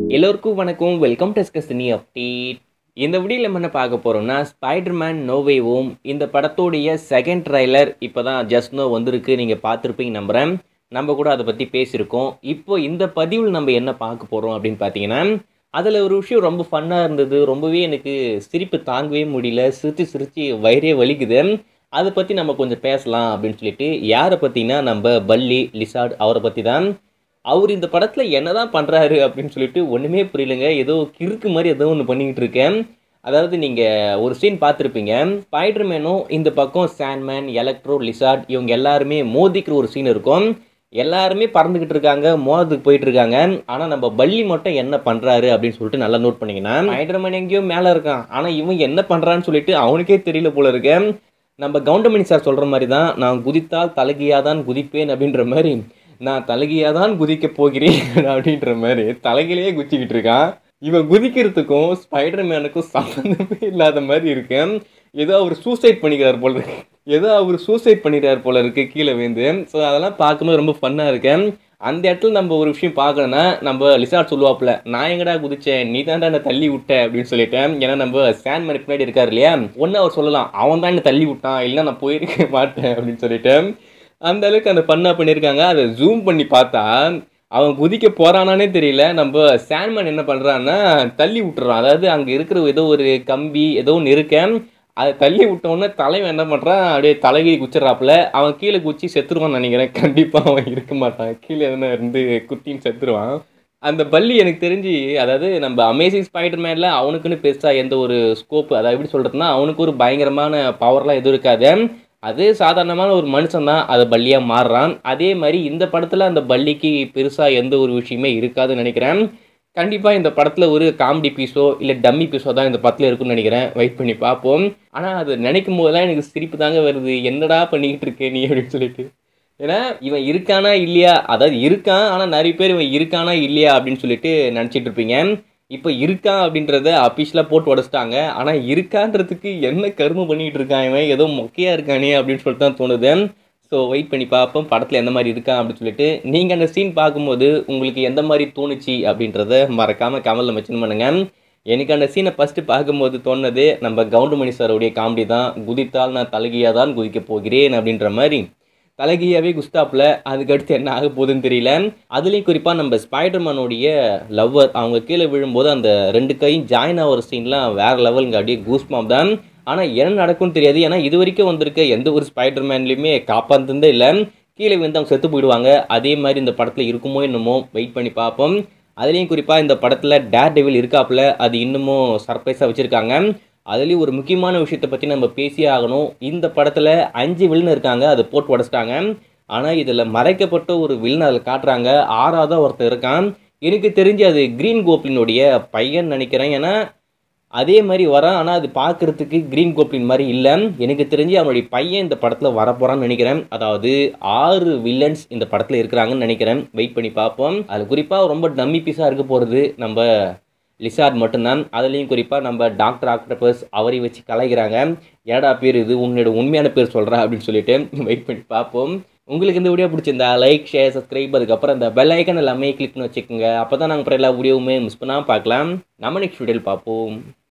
எல்லோருக்கும் வணக்கம் welcome to ஸ்கஸ்னி update இந்த வீடியோவில் நம்ம என்ன பார்க்க போகிறோம்னா ஸ்பைடர்மேன் நோவே ஓம் இந்த படத்தோடைய செகண்ட் ட்ரைலர் இப்போ தான் ஜஸ்ட் நோ வந்திருக்கு நீங்கள் பார்த்துருப்பீங்க நம்புகிறேன் நம்ம கூட அதை பற்றி பேசியிருக்கோம் இப்போ இந்த பதிவில் நம்ம என்ன பார்க்க போகிறோம் அப்படின்னு பார்த்தீங்கன்னா அதில் ஒரு விஷயம் ரொம்ப ஃபன்னாக இருந்தது ரொம்பவே எனக்கு சிரிப்பு தாங்கவே முடியல சிரித்து சிரித்து வயிறே வலிக்குது அதை பற்றி நம்ம கொஞ்சம் பேசலாம் அப்படின்னு சொல்லிட்டு யாரை பற்றினா நம்ம பல்லி லிசார்ட் அவரை பற்றி தான் அவர் இந்த படத்தில் என்னதான் பண்ணுறாரு அப்படின்னு சொல்லிட்டு ஒன்றுமே புரியலங்க ஏதோ கிறுக்கு மாதிரி ஏதோ ஒன்று பண்ணிக்கிட்டு இருக்கேன் அதாவது நீங்கள் ஒரு சீன் பார்த்துருப்பீங்க ஸ்பைடர்மேனும் இந்த பக்கம் சாண்ட்மேன் எலக்ட்ரோ லிசார்ட் இவங்க எல்லாருமே மோதிக்கிற ஒரு சீன் இருக்கும் எல்லாருமே பறந்துக்கிட்டு இருக்காங்க மோதத்துக்கு போயிட்டு இருக்காங்க ஆனால் நம்ம பள்ளி மட்டும் என்ன பண்ணுறாரு அப்படின்னு சொல்லிட்டு நல்லா நோட் பண்ணிங்கன்னா ஸ்பைடர்மேன் எங்கேயோ மேலே இருக்கான் ஆனால் இவன் என்ன பண்ணுறான்னு சொல்லிட்டு அவனுக்கே தெரியல போல இருக்கு நம்ம கவுண்டமணி சார் சொல்கிற மாதிரி தான் நான் குதித்தால் தலகியாக தான் குதிப்பேன் அப்படின்ற மாதிரி நான் தலகியாக தான் குதிக்க போகிறேன் அப்படின்ற மாதிரி தலைகிலேயே குதிச்சுக்கிட்டு இருக்கான் இவன் குதிக்கிறதுக்கும் ஸ்பைடர்மேனுக்கும் சம்மந்தமே இல்லாத மாதிரி இருக்கு ஏதோ அவர் சூசைட் பண்ணிக்கிறார் போல இருக்கு ஏதோ அவர் சூசைட் பண்ணிக்கிறார் போல இருக்கு கீழே விழுந்து ஸோ அதெல்லாம் பார்க்கும்போது ரொம்ப ஃபன்னாக இருக்கேன் அந்த இடத்துல நம்ம ஒரு விஷயம் பார்க்கணும்னா நம்ம லிசார்ட் சொல்லுவாப்புல நான் எங்கடா குதிச்சேன் நீ தான்டா என்ன தள்ளி விட்ட அப்படின்னு சொல்லிட்டேன் ஏன்னா நம்ம சாண்ட்மேனுக்கு பின்னாடி இருக்காரு இல்லையா ஒன்று அவர் சொல்லலாம் அவன் தான் என்ன தள்ளி விட்டான் இல்லை நான் போயிருக்க மாட்டேன் அப்படின்னு சொல்லிட்டேன் அந்த அளவுக்கு அந்த பண்ணா பண்ணியிருக்காங்க அதை ஜூம் பண்ணி பார்த்தா அவன் குதிக்க போறானானே தெரியல நம்ம சாண்ட்மேன் என்ன பண்ணுறான்னா தள்ளி விட்டுறான் அதாவது அங்கே இருக்கிற ஏதோ ஒரு கம்பி ஏதோ ஒன்று இருக்கேன் அதை தள்ளி விட்டோன்னே தலைவன் என்ன பண்ணுறான் அப்படியே தலைகீழி குச்சிட்றாப்புல அவன் கீழே குச்சி செத்துருவான்னு நினைக்கிறேன் கண்டிப்பாக அவன் இருக்க மாட்டான் கீழே எதுனா இருந்து குத்தின்னு செத்துருவான் அந்த பள்ளி எனக்கு தெரிஞ்சு அதாவது நம்ம அமேசிங் ஸ்பைடர்மேனில் அவனுக்குன்னு பெருசாக எந்த ஒரு ஸ்கோப் அதாவது எப்படி சொல்கிறதுனா அவனுக்கு ஒரு பயங்கரமான பவர்லாம் எதுவும் இருக்காது அது சாதாரணமான ஒரு மனுஷன் தான் அதை பள்ளியாக மாறுறான் அதே மாதிரி இந்த படத்தில் அந்த பள்ளிக்கு பெருசாக எந்த ஒரு விஷயமே இருக்காதுன்னு நினைக்கிறேன் கண்டிப்பாக இந்த படத்தில் ஒரு காமெடி பீஸோ இல்லை டம்மி பீஸோ தான் இந்த படத்தில் இருக்குன்னு நினைக்கிறேன் வெயிட் பண்ணி பார்ப்போம் ஆனால் அது நினைக்கும் போதெல்லாம் எனக்கு சிரிப்பு தாங்க வருது என்னடா பண்ணிக்கிட்டு இருக்கே நீ அப்படின்னு சொல்லிட்டு ஏன்னா இவன் இருக்கானா இல்லையா அதாவது இருக்கான் ஆனால் நிறைய பேர் இவன் இருக்கானா இல்லையா அப்படின்னு சொல்லிட்டு நினச்சிட்டு இருப்பீங்க இப்போ இருக்கான் அப்படின்றத அஃபிஷியலாக போட்டு உடச்சிட்டாங்க ஆனால் இருக்கான்றதுக்கு என்ன கருமம் பண்ணிக்கிட்டு இருக்கான் இவன் ஏதோ மொக்கையாக இருக்கானே அப்படின்னு சொல்லிட்டு தான் தோணுது ஸோ வெயிட் பண்ணி பார்ப்போம் படத்தில் எந்த மாதிரி இருக்கான் அப்படின்னு சொல்லிட்டு நீங்கள் அந்த சீன் பார்க்கும்போது உங்களுக்கு எந்த மாதிரி தோணுச்சு அப்படின்றத மறக்காமல் கமலில் மென்ஷன் பண்ணுங்கள் எனக்கு அந்த சீனை ஃபஸ்ட்டு பார்க்கும்போது தோணுது நம்ம கவுண்டமணி சாருடைய காமெடி தான் குதித்தால் நான் தலகியாக தான் குதிக்க போகிறேன் அப்படின்ற மாதிரி தலகியாவே குஸ்தாப்பில் அதுக்கடுத்து என்ன ஆக போகுதுன்னு தெரியல அதுலேயும் குறிப்பாக நம்ம ஸ்பைடர்மேனுடைய லவ்வர் அவங்க கீழே விழும்போது அந்த ரெண்டு கையும் ஜாயின் ஆகிற சீன்லாம் வேறு லெவலுங்க அப்படியே கூஸ்மாப் தான் ஆனால் என்ன நடக்கும்னு தெரியாது ஏன்னா இது வரைக்கும் வந்திருக்க எந்த ஒரு ஸ்பைடர்மேன்லையுமே காப்பாற்றுந்தே இல்லை கீழே வந்து அவங்க செத்து போயிடுவாங்க அதே மாதிரி இந்த படத்தில் இருக்குமோ என்னமோ வெயிட் பண்ணி பார்ப்போம் அதுலேயும் குறிப்பாக இந்த படத்தில் டேர் டெவில் இருக்காப்புல அது இன்னமும் சர்ப்ரைஸாக வச்சுருக்காங்க அதுலேயும் ஒரு முக்கியமான விஷயத்தை பற்றி நம்ம பேசியே ஆகணும் இந்த படத்தில் அஞ்சு வில்லன் இருக்காங்க அதை போட்டு உடச்சிட்டாங்க ஆனால் இதில் மறைக்கப்பட்ட ஒரு வில்லன் அதில் காட்டுறாங்க ஆறாவதாக ஒருத்தர் இருக்கான் எனக்கு தெரிஞ்சு அது க்ரீன் கோப்ளினுடைய பையன் நினைக்கிறேன் ஏன்னா அதே மாதிரி வரான் ஆனால் அது பார்க்குறதுக்கு க்ரீன் கோப்ளின் மாதிரி இல்லை எனக்கு தெரிஞ்சு அவனுடைய பையன் இந்த படத்தில் வரப்போகிறான்னு நினைக்கிறேன் அதாவது ஆறு வில்லன்ஸ் இந்த படத்தில் இருக்கிறாங்கன்னு நினைக்கிறேன் வெயிட் பண்ணி பார்ப்போம் அதில் குறிப்பாக ரொம்ப டம்மி பீஸாக இருக்க போகிறது நம்ம லிசார்ட் மட்டும்தான் அதுலேயும் குறிப்பாக நம்ம டாக்டர் ஆக்டோபஸ் அவரை வச்சு கலாய்க்கிறாங்க ஏடா பேர் இது உன்னோட உண்மையான பேர் சொல்கிறா அப்படின்னு சொல்லிட்டு வெயிட் பண்ணி பார்ப்போம் உங்களுக்கு இந்த வீடியோ பிடிச்சிருந்தா லைக் ஷேர் சப்ஸ்கிரைப் அதுக்கப்புறம் இந்த பெல் ஐக்கன் எல்லாமே கிளிக் பண்ணி வச்சுக்கோங்க அப்போ தான் நாங்கள் அப்புறம் எல்லா வீடியோவுமே மிஸ் பண்ணாமல் பார்க்கலாம் நம்ம நெக்ஸ்ட் வீடியோவில் பார்ப்போம்